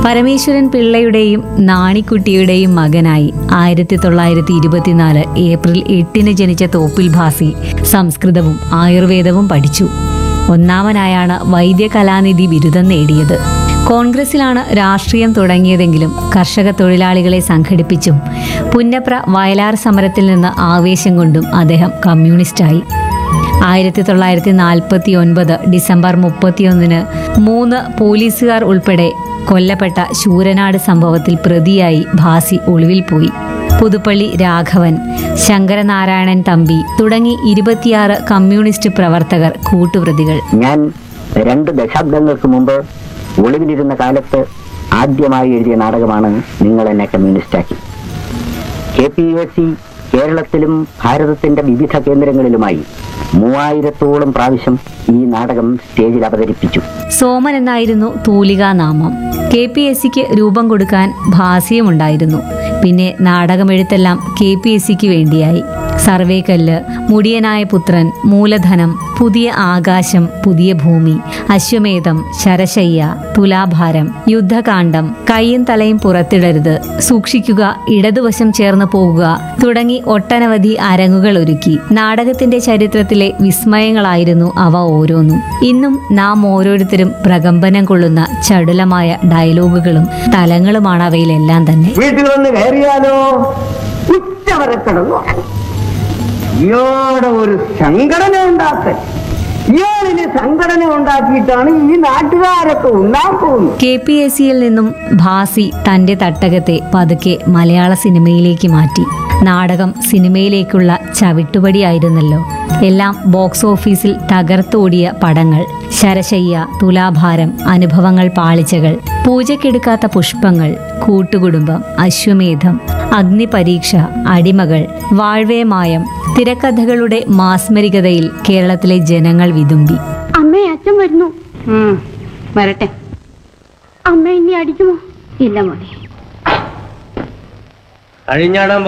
പരമേശ്വരൻ പിള്ളയുടെയും നാണിക്കുട്ടിയുടെയും മകനായി ആയിരത്തി തൊള്ളായിരത്തി ഇരുപത്തിനാല് ഏപ്രിൽ എട്ടിന് ജനിച്ച തോപ്പിൽ ഭാസി സംസ്കൃതവും ആയുർവേദവും പഠിച്ചു ഒന്നാമനായാണ് വൈദ്യകലാനിധി ബിരുദം നേടിയത് കോൺഗ്രസിലാണ് രാഷ്ട്രീയം തുടങ്ങിയതെങ്കിലും കർഷക തൊഴിലാളികളെ സംഘടിപ്പിച്ചും പുന്നപ്ര വയലാർ സമരത്തിൽ നിന്ന് ആവേശം കൊണ്ടും അദ്ദേഹം കമ്മ്യൂണിസ്റ്റായി ആയിരത്തി തൊള്ളായിരത്തി നാൽപ്പത്തി ഒൻപത് ഡിസംബർ മുപ്പത്തിയൊന്നിന് മൂന്ന് പോലീസുകാർ ഉൾപ്പെടെ കൊല്ലപ്പെട്ട ശൂരനാട് സംഭവത്തിൽ പ്രതിയായി ഭാസി ഒളിവിൽ പോയി പുതുപ്പള്ളി രാഘവൻ ശങ്കരനാരായണൻ തമ്പി തുടങ്ങി ഇരുപത്തിയാറ് കമ്മ്യൂണിസ്റ്റ് പ്രവർത്തകർ കൂട്ടുപ്രതികൾ ഞാൻ രണ്ട് ദശാബ്ദങ്ങൾക്ക് മുമ്പ് ഒളിവിലിരുന്ന കാലത്ത് ആദ്യമായി എഴുതിയ നാടകമാണ് നിങ്ങൾ എന്നെ കമ്മ്യൂണിസ്റ്റാക്കി കെ പി എ സി കേരളത്തിലും ഭാരതത്തിന്റെ വിവിധ കേന്ദ്രങ്ങളിലുമായി മൂവായിരത്തോളം പ്രാവശ്യം ഈ നാടകം സ്റ്റേജിൽ അവതരിപ്പിച്ചു സോമൻ എന്നായിരുന്നു തൂലികാനാമം കെ പി എസ് സിക്ക് രൂപം കൊടുക്കാൻ ഭാസ്യമുണ്ടായിരുന്നു പിന്നെ നാടകമെഴുത്തെല്ലാം കെ പി എസ് സിക്ക് വേണ്ടിയായി സർവേക്കല്ല് മുടിയനായ പുത്രൻ മൂലധനം പുതിയ ആകാശം പുതിയ ഭൂമി അശ്വമേധം ശരശയ്യ തുലാഭാരം യുദ്ധകാന്ഡം കൈയും തലയും പുറത്തിടരുത് സൂക്ഷിക്കുക ഇടതുവശം ചേർന്ന് പോകുക തുടങ്ങി ഒട്ടനവധി അരങ്ങുകൾ ഒരുക്കി നാടകത്തിന്റെ ചരിത്രത്തിലെ വിസ്മയങ്ങളായിരുന്നു അവ ഓരോന്നും ഇന്നും നാം ഓരോരുത്തരും പ്രകമ്പനം കൊള്ളുന്ന ചടുലമായ ഡയലോഗുകളും തലങ്ങളുമാണ് അവയിലെല്ലാം തന്നെ വീട്ടിൽ വന്ന് കയറിയാലോ ഉച്ചവരെ കിടന്നു ഇയാളുടെ ഒരു സംഘടന ഉണ്ടാക്കൽ ഇയാളിന് സംഘടന ഉണ്ടാക്കിയിട്ടാണ് ഈ നാട്ടുകാരൊക്കെ ഉണ്ടാൻ പോകുന്നത് കെ പി എസ് സിയിൽ നിന്നും ഭാസി തന്റെ തട്ടകത്തെ പതുക്കെ മലയാള സിനിമയിലേക്ക് മാറ്റി നാടകം സിനിമയിലേക്കുള്ള ചവിട്ടുപടിയായിരുന്നല്ലോ എല്ലാം ബോക്സ് ഓഫീസിൽ തകർത്തോടിയ പടങ്ങൾ ശരശയ്യ തുലാഭാരം അനുഭവങ്ങൾ പാളിച്ചകൾ പൂജക്കെടുക്കാത്ത പുഷ്പങ്ങൾ കൂട്ടുകുടുംബം അശ്വമേധം അഗ്നിപരീക്ഷ അടിമകൾ വാഴ്വേമായം തിരക്കഥകളുടെ മാസ്മരികതയിൽ കേരളത്തിലെ ജനങ്ങൾ വിതുമ്പി അമ്മേ അച്ഛൻ വരുന്നു വരട്ടെ അമ്മ ഇനി അടിക്കുമോ ഇല്ല മോനെ അഴിഞ്ഞാടാൻ